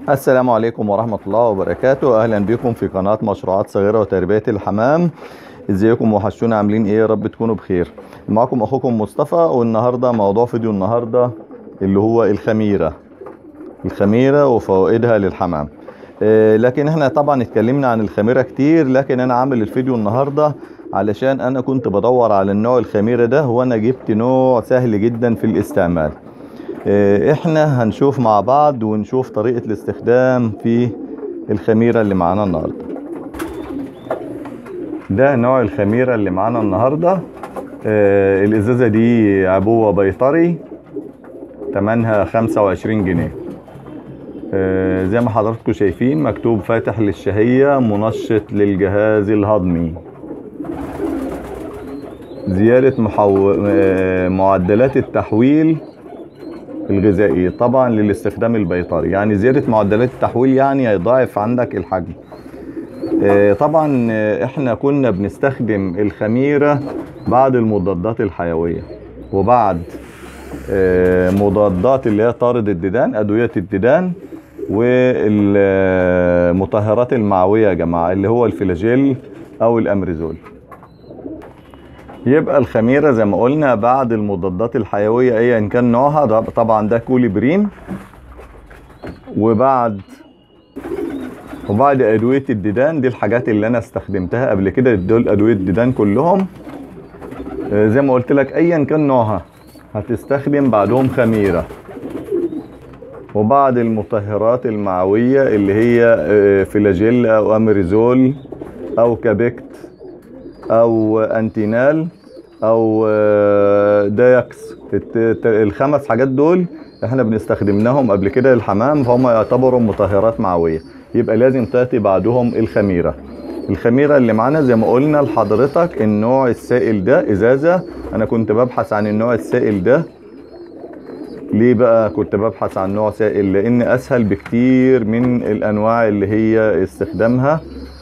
السلام عليكم ورحمة الله وبركاته أهلا بكم في قناة مشروعات صغيرة وتربية الحمام ازيكم وحشونا عاملين ايه يا رب تكونوا بخير معكم اخوكم مصطفى والنهاردة موضوع فيديو النهاردة اللي هو الخميرة الخميرة وفوائدها للحمام آه، لكن احنا طبعا اتكلمنا عن الخميرة كتير لكن انا عامل الفيديو النهاردة علشان انا كنت بدور على النوع الخميرة ده وانا جبت نوع سهل جدا في الاستعمال آه، احنا هنشوف مع بعض ونشوف طريقة الاستخدام في الخميرة اللي معانا النهاردة ده نوع الخميرة اللي معانا النهاردة آه، الازازة دي عبوة بيطري تمنها خمسة وعشرين جنيه آه، زي ما حضراتكم شايفين مكتوب فاتح للشهية منشط للجهاز الهضمي زيادة محو... آه، معدلات التحويل الغذائي طبعا للاستخدام البيطري يعني زيادة معدلات التحويل يعني هيضاعف عندك الحجم آه، طبعا آه، احنا كنا بنستخدم الخميرة بعد المضادات الحيوية وبعد آه، مضادات اللي هي طارد الديدان ادوية الديدان والمطهرات المعوية يا جماعة اللي هو الفلاجيل او الامريزول يبقى الخميرة زي ما قلنا بعد المضادات الحيوية ايا كان نوعها ده طبعا ده كوليبرين وبعد وبعد ادوية الديدان دي الحاجات اللي انا استخدمتها قبل كده دول ادوية الديدان كلهم آه، زي ما قلت لك ايا كان نوعها هتستخدم بعدهم خميرة وبعد المطهرات المعوية اللي هي آه، فلاجيل او امريزول او كابكت او انتينال او آه، دايكس الت- الت- الخمس حاجات دول احنا بنستخدمناهم قبل كده للحمام فهم يعتبروا مطهرات معوية يبقى لازم تاتي بعدهم الخميرة الخميرة اللي معانا زي ما قلنا لحضرتك النوع السائل ده ازازة انا كنت ببحث عن النوع السائل ده ليه بقى كنت ببحث عن نوع سائل لان اسهل بكتير من الانواع اللي هي استخدامها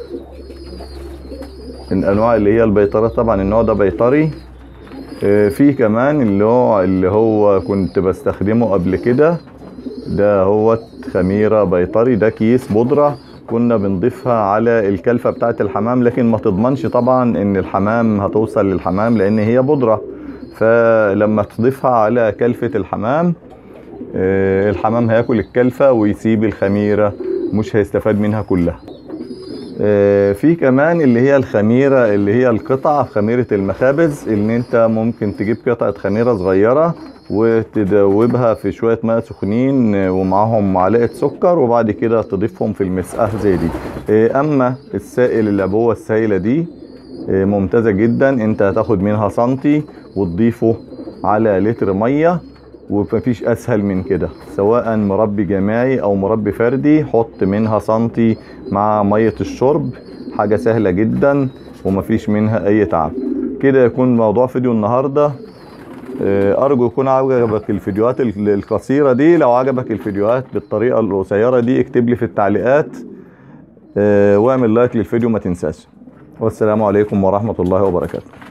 الانواع اللي هي البيطرة طبعا النوع ده بيطري آه، في كمان النوع اللي هو كنت بستخدمه قبل كده ده هو خميرة بيطري ده كيس بودرة كنا بنضيفها على الكلفة بتاعت الحمام لكن ما تضمنش طبعا ان الحمام هتوصل للحمام لان هي بودرة فلما تضيفها على كلفة الحمام آه، الحمام هياكل الكلفة ويسيب الخميرة مش هيستفاد منها كلها آه، في كمان اللي هي الخميرة اللي هي القطع خميرة المخابز ان انت ممكن تجيب قطعة خميرة صغيرة وتدوبها في شوية ماء سخنين آه، ومعاهم معلقة سكر وبعد كده تضيفهم في المسقاة زي دي آه، اما السائل العبوة السائلة دي آه، ممتازة جدا انت هتاخد منها سنتي وتضيفه على لتر مية ومفيش اسهل من كده سواء مربي جماعي او مربي فردي حط منها سنتي مع مية الشرب حاجة سهلة جدا ومفيش منها اي تعب كده يكون موضوع فيديو النهاردة آه، ارجو يكون عجبك الفيديوهات ال- القصيرة دي لو عجبك الفيديوهات بالطريقة القصيرة دي اكتب لي في التعليقات آه، واعمل لايك للفيديو ما تنساش والسلام عليكم ورحمة الله وبركاته